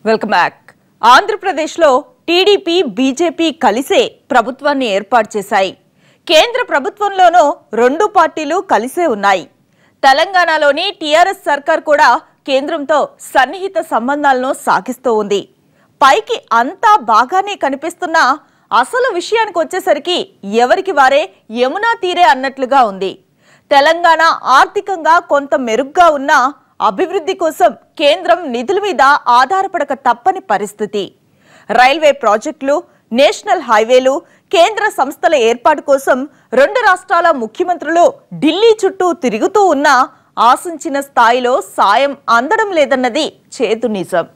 welcome back ఆంధ్రప్రదేశ్లో TDP BJP కలిసే ప్రభుత్వాన్ని ఏర్పాటు చేశాయి కేంద్ర ప్రభుత్వంలోనూ రెండు పార్టీలు కలిసే ఉన్నాయి తెలంగాణలోని టీఆర్ఎస్ సర్కార్ కూడా కేంద్రంతో సన్నిహిత సంబంధాలను సాగిస్తూ ఉంది పైకి అంతా బాగానే కనిపిస్తున్నా అసలు విషయానికి వచ్చేసరికి ఎవరికి వారే యమునా తీరే అన్నట్లుగా ఉంది తెలంగాణ ఆర్థికంగా కొంత మెరుగ్గా ఉన్నా అభివృద్ధి కోసం కేంద్రం నిధుల మీద ఆధారపడక తప్పని పరిస్థితి రైల్వే ప్రాజెక్టులు నేషనల్ హైవేలు కేంద్ర సంస్థల ఏర్పాటు కోసం రెండు రాష్ట్రాల ముఖ్యమంత్రులు ఢిల్లీ చుట్టూ తిరుగుతూ ఉన్నా ఆశించిన స్థాయిలో సాయం అందడం లేదన్నది చేదు నిజం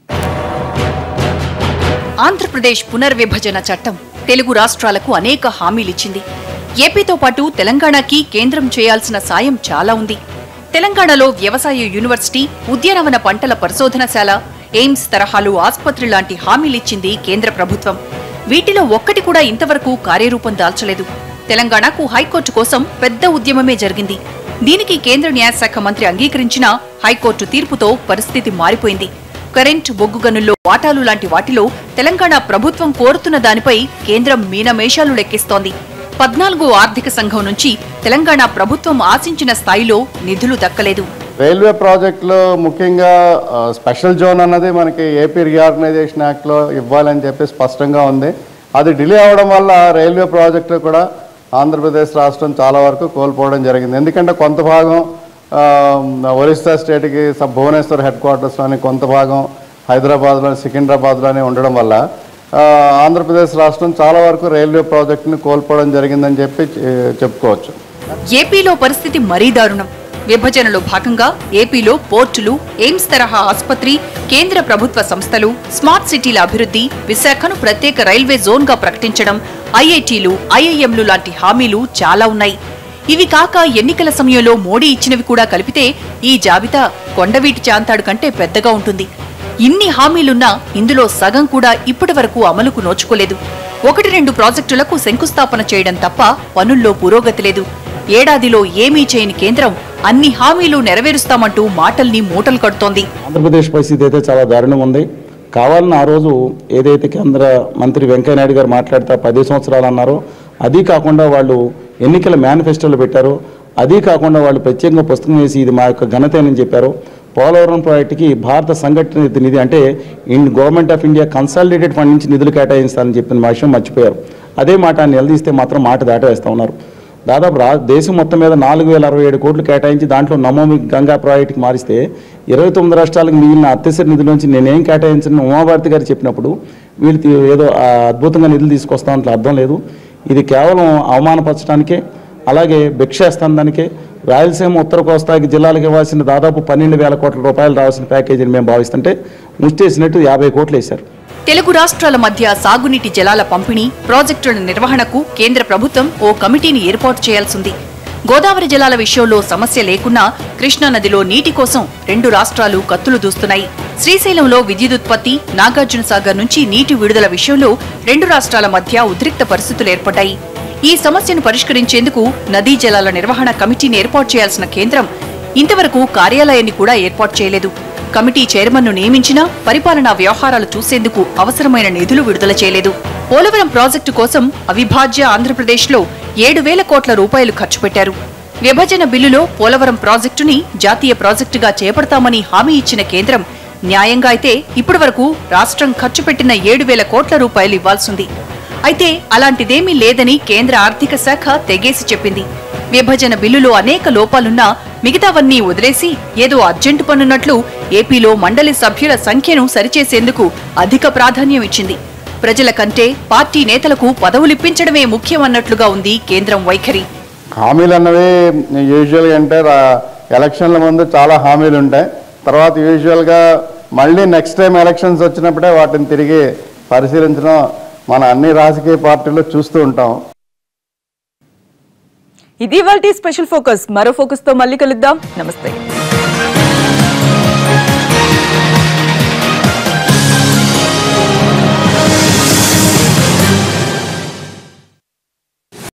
ఆంధ్రప్రదేశ్ పునర్విభజన చట్టం తెలుగు రాష్ట్రాలకు అనేక హామీలిచ్చింది ఏపీతో పాటు తెలంగాణకి కేంద్రం చేయాల్సిన సాయం చాలా ఉంది తెలంగాణలో వ్యవసాయ యూనివర్సిటీ ఉద్యానవన పంటల పరిశోధనశాల ఎయిమ్స్ తరహాలు ఆసుపత్రి లాంటి హామీలిచ్చింది కేంద్ర ప్రభుత్వం వీటిలో ఒక్కటి కూడా ఇంతవరకు కార్యరూపం దాల్చలేదు తెలంగాణకు హైకోర్టు కోసం పెద్ద ఉద్యమమే జరిగింది దీనికి కేంద్ర న్యాయశాఖ మంత్రి అంగీకరించిన హైకోర్టు తీర్పుతో పరిస్థితి మారిపోయింది కరెంట్ బొగ్గు గనుల్లో వాటాలు లాంటి వాటిలో తెలంగాణ ప్రభుత్వం కోరుతున్న దానిపై కేంద్రం మీనమేషాలు లెక్కిస్తోంది పద్నాలుగో ఆర్థిక సంఘం నుంచి తెలంగాణ ప్రభుత్వం ఆశించిన స్థాయిలో నిధులు దక్కలేదు రైల్వే ప్రాజెక్టులో ముఖ్యంగా ఆ, స్పెషల్ జోన్ అన్నది మనకి ఏపీ రీఆర్గనైజేషన్ యాక్ట్లో ఇవ్వాలని చెప్పి స్పష్టంగా ఉంది అది డిలే అవడం వల్ల రైల్వే ప్రాజెక్టు కూడా ఆంధ్రప్రదేశ్ రాష్ట్రం చాలా వరకు కోల్పోవడం జరిగింది ఎందుకంటే కొంత భాగం ఆ, ఒరిస్సా స్టేట్కి సబ్ భువనేశ్వర్ హెడ్ క్వార్టర్స్లోని కొంత భాగం హైదరాబాద్లోని సికింద్రాబాద్లోనే ఉండడం వల్ల ఆ, ఆంధ్రప్రదేశ్ రాష్ట్రం చాలా వరకు రైల్వే ప్రాజెక్టుని కోల్పోవడం జరిగిందని చెప్పి చె- చెప్పుకోవచ్చు ఏపీలో పరిస్థితి మరీ దారుణం విభజనలో భాగంగా ఏపీలో పోర్టులు ఎయిమ్స్ తరహా ఆసుపత్రి కేంద్ర ప్రభుత్వ సంస్థలు స్మార్ట్ సిటీల అభివృద్ధి విశాఖను ప్రత్యేక రైల్వే జోన్ గా ప్రకటించడం ఐఐటీలు ఐఐఎంలు లాంటి హామీలు చాలా ఉన్నాయి ఇవి కాక ఎన్నికల సమయంలో మోడీ ఇచ్చినవి కూడా కలిపితే ఈ జాబితా కొండవీటి చాంతాడు కంటే పెద్దగా ఉంటుంది ఇన్ని హామీలున్నా ఇందులో సగం కూడా ఇప్పటి వరకు అమలుకు నోచుకోలేదు ఒకటి రెండు ప్రాజెక్టులకు శంకుస్థాపన చేయడం తప్ప పనుల్లో పురోగతి లేదు ఏడాదిలో ఏమీ చేయని కేంద్రం అన్ని హామీలు నెరవేరుస్తామంటూ మాటల్ని మూటలు కడుతోంది ఆంధ్రప్రదేశ్ పరిస్థితి అయితే చాలా దారుణం ఉంది కావాలని ఆ రోజు ఏదైతే కేంద్ర మంత్రి వెంకయ్యనాయుడు గారు మాట్లాడితే పది సంవత్సరాలు అన్నారో అది కాకుండా వాళ్ళు ఎన్నికల మేనిఫెస్టోలో పెట్టారు అది కాకుండా వాళ్ళు ప్రత్యేకంగా పుస్తకం వేసి ఇది మా యొక్క ఘనతేనని చెప్పారు పోలవరం ప్రాజెక్టుకి భారత సంఘటన నిధి అంటే in government of India consolidated fund నుంచి నిధులు కేటాయిస్తారని చెప్పిన విషయం మర్చిపోయారు అదే మాట ఆయన నిలదీస్తే మాత్రం మాట దాటవేస్తా ఉన్నారు దాదాపు రా దేశం మొత్తం మీద నాలుగు వేల అరవై ఏడు కోట్లు కేటాయించి దాంట్లో నమోమి గంగా ప్రాజెక్టుకి మారిస్తే ఇరవై తొమ్మిది రాష్ట్రాలకు మిగిలిన అత్యవసర నిధుల నుంచి నేనేం కేటాయించని ఉమాభారతి గారు చెప్పినప్పుడు వీళ్ళు తీ- ఏదో ఆ అద్భుతంగా నిధులు తీసుకొస్తామంటే అర్థం లేదు ఇది కేవలం అవమానపరచడానికే అలాగే భిక్షేస్తానికే రాయలసీమ ఉత్తర కోస్తాకి జిల్లాలకు ఇవ్వాల్సిన దాదాపు పన్నెండు వేల కోట్ల రూపాయలు రావాల్సిన ప్యాకేజీని మేము భావిస్తుంటే ముష్టేసినట్టు యాభై కోట్లు వేశారు తెలుగు రాష్ట్రాల మధ్య సాగునీటి జలాల పంపిణీ ప్రాజెక్టుల నిర్వహణకు కేంద్ర ప్రభుత్వం ఓ కమిటీని ఏర్పాటు చేయాల్సింది గోదావరి జలాల విషయంలో సమస్య లేకున్నా కృష్ణా నదిలో నీటి కోసం రెండు రాష్ట్రాలు కత్తులు దూస్తున్నాయి శ్రీశైలంలో విద్యుదుత్పత్తి నాగార్జున సాగర్ నుంచి నీటి విడుదల విషయంలో రెండు రాష్ట్రాల మధ్య ఉద్రిక్త పరిస్థితులు ఏర్పడ్డాయి ఈ సమస్యను పరిష్కరించేందుకు నదీ జలాల నిర్వహణ కమిటీని ఏర్పాటు చేయాల్సిన కేంద్రం ఇంతవరకు కార్యాలయాన్ని కూడా ఏర్పాటు చేయలేదు కమిటీ చైర్మన్ను నియమించినా పరిపాలనా వ్యవహారాలు చూసేందుకు అవసరమైన నిధులు విడుదల చేయలేదు పోలవరం ప్రాజెక్టు కోసం అవిభాజ్య ఆంధ్రప్రదేశ్లో ఏడు వేల కోట్ల రూపాయలు ఖర్చు పెట్టారు విభజన బిల్లులో పోలవరం ప్రాజెక్టుని జాతీయ ప్రాజెక్టుగా చేపడతామని హామీ ఇచ్చిన కేంద్రం న్యాయంగా అయితే ఇప్పటి వరకు రాష్ట్రం ఖర్చు పెట్టిన ఏడు వేల కోట్ల రూపాయలు ఇవ్వాల్సింది అయితే అలాంటిదేమీ లేదని కేంద్ర ఆర్థిక శాఖ తెగేసి చెప్పింది విభజన బిల్లులో అనేక లోపాలున్నా మిగతావన్నీ వదిలేసి ఏదో అర్జెంటు పనున్నట్లు ఏపీలో మండలి సభ్యుల సంఖ్యను సరిచేసేందుకు అధిక ప్రాధాన్యం ఇచ్చింది ప్రజల కంటే పార్టీ నేతలకు పదవులిప్పించడమే ముఖ్యమన్నట్లుగా ఉంది కేంద్రం వైఖరి హామీలు అన్నవి యూజువల్గా అంటే రా- ఎలక్షన్ల ముందు చాలా హామీలు ఉంటాయి తర్వాత యూజువల్గా మళ్ళీ నెక్స్ట్ టైం ఎలక్షన్స్ వచ్చినప్పుడే వాటిని తిరిగి పరిశీలించడం మన అన్ని రాజకీయ పార్టీలు చూస్తూ ఉంటాం ఇది ఇవాల్టి స్పెషల్ ఫోకస్ మరో ఫోకస్ తో మళ్ళీ కలుద్దాం నమస్తే